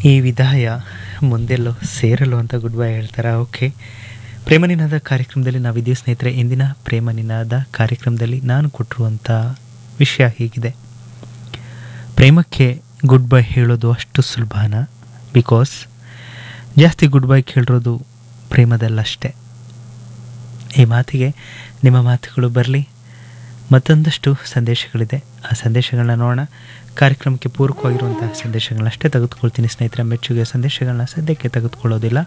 ಈ ವಿದಾಯ ಮುಂದೆಲ್ಲೋ ಸೇರಲು ಅಂತ ಗುಡ್ ಬೈ ಹೇಳ್ತಾರಾ ಓಕೆ ಪ್ರೇಮ ನಿನಾದ ಕಾರ್ಯಕ್ರಮದಲ್ಲಿ ನಾವಿದ್ದೀವಿ ಸ್ನೇಹಿತರೆ ಇಂದಿನ ಪ್ರೇಮ ನಿನಾದ ಕಾರ್ಯಕ್ರಮದಲ್ಲಿ ನಾನು ಕೊಟ್ಟಿರುವಂಥ ವಿಷಯ ಹೀಗಿದೆ ಪ್ರೇಮಕ್ಕೆ ಗುಡ್ ಬೈ ಹೇಳೋದು ಅಷ್ಟು ಸುಲಭನ ಬಿಕಾಸ್ ಜಾಸ್ತಿ ಗುಡ್ ಬೈ ಕೇಳಿರೋದು ಪ್ರೇಮದಲ್ಲಷ್ಟೇ ಈ ಮಾತಿಗೆ ನಿಮ್ಮ ಮಾತುಗಳು ಬರಲಿ ಮತ್ತೊಂದಷ್ಟು ಸಂದೇಶಗಳಿದೆ ಆ ಸಂದೇಶಗಳನ್ನ ನೋಡೋಣ ಕಾರ್ಯಕ್ರಮಕ್ಕೆ ಪೂರಕವಾಗಿರುವಂತಹ ಸಂದೇಶಗಳನ್ನಷ್ಟೇ ತೆಗೆದುಕೊಳ್ತೀನಿ ಸ್ನೇಹಿತರ ಮೆಚ್ಚುಗೆ ಸಂದೇಶಗಳನ್ನ ಸದ್ಯಕ್ಕೆ ತೆಗೆದುಕೊಳ್ಳೋದಿಲ್ಲ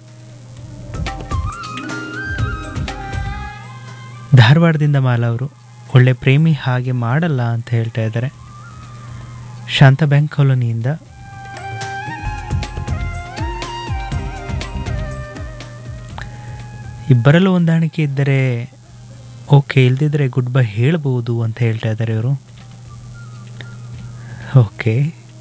ಧಾರವಾಡದಿಂದ ಮಾಲಾ ಅವರು ಒಳ್ಳೆ ಪ್ರೇಮಿ ಹಾಗೆ ಮಾಡಲ್ಲ ಅಂತ ಹೇಳ್ತಾ ಇದ್ದಾರೆ ಶಾಂತ ಬ್ಯಾಂಕ್ ಕಾಲೋನಿಯಿಂದ ಇಬ್ಬರಲ್ಲೂ ಹೊಂದಾಣಿಕೆ ಇದ್ದರೆ ಓಕೆ ಇಲ್ದಿದ್ರೆ ಗುಡ್ ಬೈ ಹೇಳ್ಬೋದು ಅಂತ ಹೇಳ್ತಾ ಇದ್ದಾರೆ ಇವರು ಓಕೆ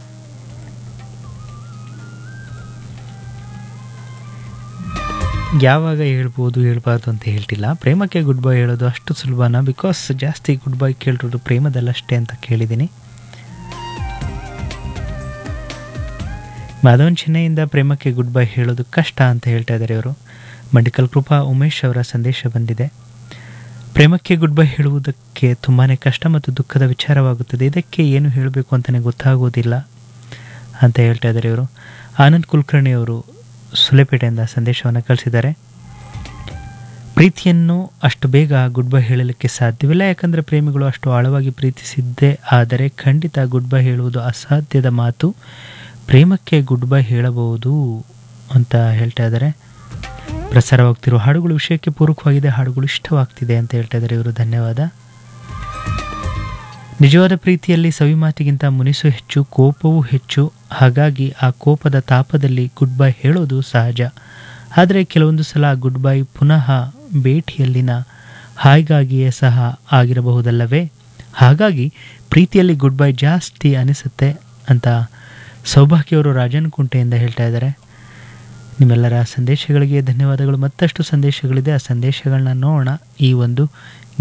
ಯಾವಾಗ ಹೇಳ್ಬೋದು ಹೇಳ್ಬಾರ್ದು ಅಂತ ಹೇಳ್ತಿಲ್ಲ ಪ್ರೇಮಕ್ಕೆ ಗುಡ್ ಬೈ ಹೇಳೋದು ಅಷ್ಟು ಸುಲಭನ ಬಿಕಾಸ್ ಜಾಸ್ತಿ ಗುಡ್ ಬೈ ಕೇಳಿರೋದು ಪ್ರೇಮದಲ್ಲಷ್ಟೇ ಅಂತ ಕೇಳಿದ್ದೀನಿ ಮಾಧವನ್ ಚೆನ್ನೈಯಿಂದ ಪ್ರೇಮಕ್ಕೆ ಗುಡ್ ಬೈ ಹೇಳೋದು ಕಷ್ಟ ಅಂತ ಹೇಳ್ತಾ ಇದ್ದಾರೆ ಇವರು ಮೆಡಿಕಲ್ ಕೃಪಾ ಉಮೇಶ್ ಅವರ ಸಂದೇಶ ಬಂದಿದೆ ಪ್ರೇಮಕ್ಕೆ ಗುಡ್ ಬೈ ಹೇಳುವುದಕ್ಕೆ ತುಂಬಾ ಕಷ್ಟ ಮತ್ತು ದುಃಖದ ವಿಚಾರವಾಗುತ್ತದೆ ಇದಕ್ಕೆ ಏನು ಹೇಳಬೇಕು ಅಂತಲೇ ಗೊತ್ತಾಗೋದಿಲ್ಲ ಅಂತ ಹೇಳ್ತಾ ಇದ್ದಾರೆ ಇವರು ಆನಂದ್ ಕುಲಕರ್ಣಿ ಅವರು ಸುಲೆಪೇಟೆಯಿಂದ ಸಂದೇಶವನ್ನು ಕಳಿಸಿದ್ದಾರೆ ಪ್ರೀತಿಯನ್ನು ಅಷ್ಟು ಬೇಗ ಗುಡ್ ಬೈ ಹೇಳಲಿಕ್ಕೆ ಸಾಧ್ಯವಿಲ್ಲ ಯಾಕಂದರೆ ಪ್ರೇಮಿಗಳು ಅಷ್ಟು ಆಳವಾಗಿ ಪ್ರೀತಿಸಿದ್ದೇ ಆದರೆ ಖಂಡಿತ ಗುಡ್ ಬೈ ಹೇಳುವುದು ಅಸಾಧ್ಯದ ಮಾತು ಪ್ರೇಮಕ್ಕೆ ಗುಡ್ ಬೈ ಹೇಳಬಹುದು ಅಂತ ಹೇಳ್ತಾ ಇದ್ದಾರೆ ಪ್ರಸಾರವಾಗ್ತಿರೋ ಹಾಡುಗಳು ವಿಷಯಕ್ಕೆ ಪೂರಕವಾಗಿದೆ ಹಾಡುಗಳು ಇಷ್ಟವಾಗ್ತಿದೆ ಅಂತ ಹೇಳ್ತಾ ಇದ್ದಾರೆ ಇವರು ಧನ್ಯವಾದ ನಿಜವಾದ ಪ್ರೀತಿಯಲ್ಲಿ ಸವಿಮಾತಿಗಿಂತ ಮುನಿಸು ಹೆಚ್ಚು ಕೋಪವೂ ಹೆಚ್ಚು ಹಾಗಾಗಿ ಆ ಕೋಪದ ತಾಪದಲ್ಲಿ ಗುಡ್ ಬೈ ಹೇಳೋದು ಸಹಜ ಆದರೆ ಕೆಲವೊಂದು ಸಲ ಗುಡ್ ಬೈ ಪುನಃ ಭೇಟಿಯಲ್ಲಿನ ಹಾಯ್ಗಾಗಿಯೇ ಸಹ ಆಗಿರಬಹುದಲ್ಲವೇ ಹಾಗಾಗಿ ಪ್ರೀತಿಯಲ್ಲಿ ಗುಡ್ ಬೈ ಜಾಸ್ತಿ ಅನಿಸುತ್ತೆ ಅಂತ ಸೌಭಾಗ್ಯವರು ರಾಜನ್ ಕುಂಟೆಯಿಂದ ಹೇಳ್ತಾ ಇದ್ದಾರೆ ನಿಮ್ಮೆಲ್ಲರ ಸಂದೇಶಗಳಿಗೆ ಧನ್ಯವಾದಗಳು ಮತ್ತಷ್ಟು ಸಂದೇಶಗಳಿದೆ ಆ ಸಂದೇಶಗಳನ್ನ ನೋಡೋಣ ಈ ಒಂದು